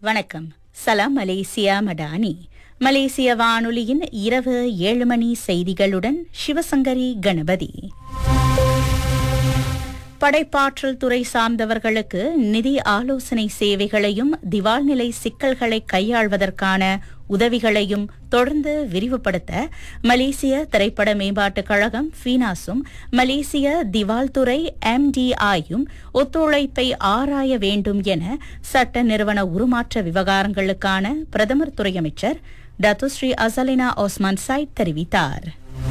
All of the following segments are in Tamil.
வணக்கம் சலாம் மலேசியா மடானி மலேசிய வானொலியின் இரவு ஏழு மணி செய்திகளுடன் சிவசங்கரி கணபதி படைப்பாற்றல் துறை சார்ந்தவர்களுக்கு நிதி ஆலோசனை சேவைகளையும் திவால் நிலை சிக்கல்களை கையாள்வதற்கான உதவிகளையும் தொடர்ந்து விரிவுபடுத்த மலேசிய திரைப்பட மேம்பாட்டுக் கழகம் ஃபீனாஸும் மலேசிய திவால் துறை எம்டிஐயும் ஒத்துழைப்பை ஆராய வேண்டும் என சட்ட நிறுவன உருமாற்ற விவகாரங்களுக்கான பிரதமர் துறை அமைச்சர் டத்துஸ்ரீ அசலினா ஓஸ்மான் சைட் தெரிவித்தார்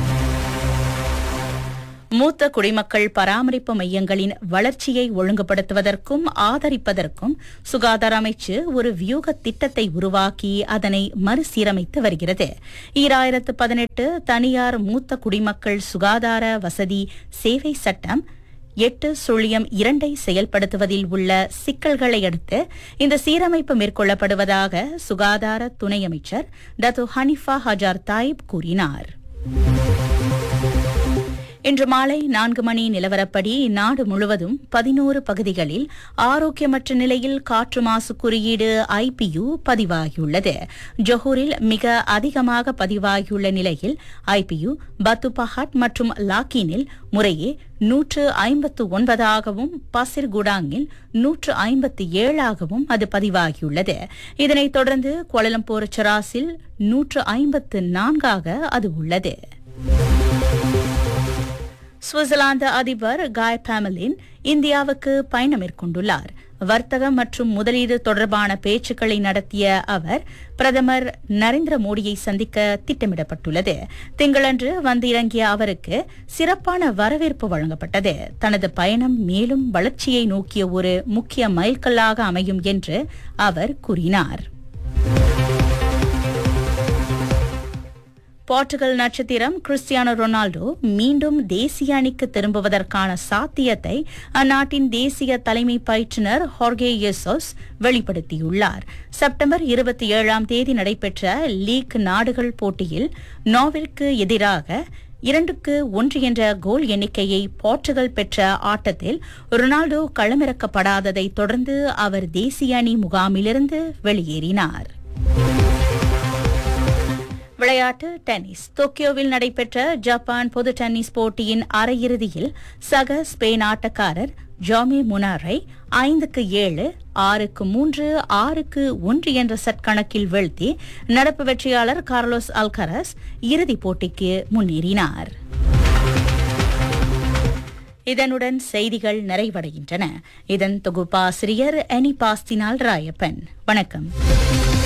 மூத்த குடிமக்கள் பராமரிப்பு மையங்களின் வளர்ச்சியை ஒழுங்குபடுத்துவதற்கும் ஆதரிப்பதற்கும் சுகாதார அமைச்சு ஒரு வியூக திட்டத்தை உருவாக்கி அதனை மறுசீரமைத்து வருகிறது ஈராயிரத்து பதினெட்டு தனியார் மூத்த குடிமக்கள் சுகாதார வசதி சேவை சட்டம் எட்டு சுழியம் இரண்டை செயல்படுத்துவதில் உள்ள சிக்கல்களை அடுத்து இந்த சீரமைப்பு மேற்கொள்ளப்படுவதாக சுகாதார துணை அமைச்சர் டத்து ஹனிஃபா ஹஜார் தாயிப் கூறினார் இன்று மாலை நான்கு மணி நிலவரப்படி நாடு முழுவதும் பதினோரு பகுதிகளில் ஆரோக்கியமற்ற நிலையில் காற்று மாசு குறியீடு ஐபியு பதிவாகியுள்ளது ஜொஹூரில் மிக அதிகமாக பதிவாகியுள்ள நிலையில் ஐபியு பத்துபஹாட் மற்றும் லாக்கினில் முறையே நூற்று ஐம்பத்து ஒன்பதாகவும் பசிர்குடாங்கில் நூற்று ஐம்பத்து ஏழாகவும் அது பதிவாகியுள்ளது இதனைத் தொடர்ந்து கோலலம்பூர் சராசில் நூற்று ஐம்பத்து நான்காக அது உள்ளது சுவிட்சர்லாந்து அதிபர் காய் பாமலின் இந்தியாவுக்கு பயணம் மேற்கொண்டுள்ளார் வர்த்தகம் மற்றும் முதலீடு தொடர்பான பேச்சுக்களை நடத்திய அவர் பிரதமர் நரேந்திர மோடியை சந்திக்க திட்டமிடப்பட்டுள்ளது திங்களன்று வந்து இறங்கிய அவருக்கு சிறப்பான வரவேற்பு வழங்கப்பட்டது தனது பயணம் மேலும் வளர்ச்சியை நோக்கிய ஒரு முக்கிய மைல்கல்லாக அமையும் என்று அவர் கூறினார் போர்ச்சுகல் நட்சத்திரம் கிறிஸ்டியானோ ரொனால்டோ மீண்டும் தேசிய அணிக்கு திரும்புவதற்கான சாத்தியத்தை அந்நாட்டின் தேசிய தலைமை பயிற்றுநர் ஹார்கே யெசோஸ் வெளிப்படுத்தியுள்ளார் செப்டம்பர் இருபத்தி ஏழாம் தேதி நடைபெற்ற லீக் நாடுகள் போட்டியில் நோவிற்கு எதிராக இரண்டுக்கு ஒன்று என்ற கோல் எண்ணிக்கையை போர்ச்சுகல் பெற்ற ஆட்டத்தில் ரொனால்டோ களமிறக்கப்படாததை தொடர்ந்து அவர் தேசிய அணி முகாமிலிருந்து வெளியேறினார் விளையாட்டு டென்னிஸ் டோக்கியோவில் நடைபெற்ற ஜப்பான் பொது டென்னிஸ் போட்டியின் அரையிறுதியில் சக ஸ்பெயின் ஆட்டக்காரர் ஜாமி முனாரை ஐந்துக்கு ஏழு ஆறுக்கு மூன்று ஆறுக்கு ஒன்று என்ற செட் கணக்கில் வீழ்த்தி நடப்பு வெற்றியாளர் கார்லோஸ் அல்கரஸ் இறுதிப் போட்டிக்கு முன்னேறினார் இதனுடன் செய்திகள் நிறைவடைகின்றன இதன் தொகுப்பாசிரியர் எனி பாஸ்தினால் ராயப்பன் வணக்கம்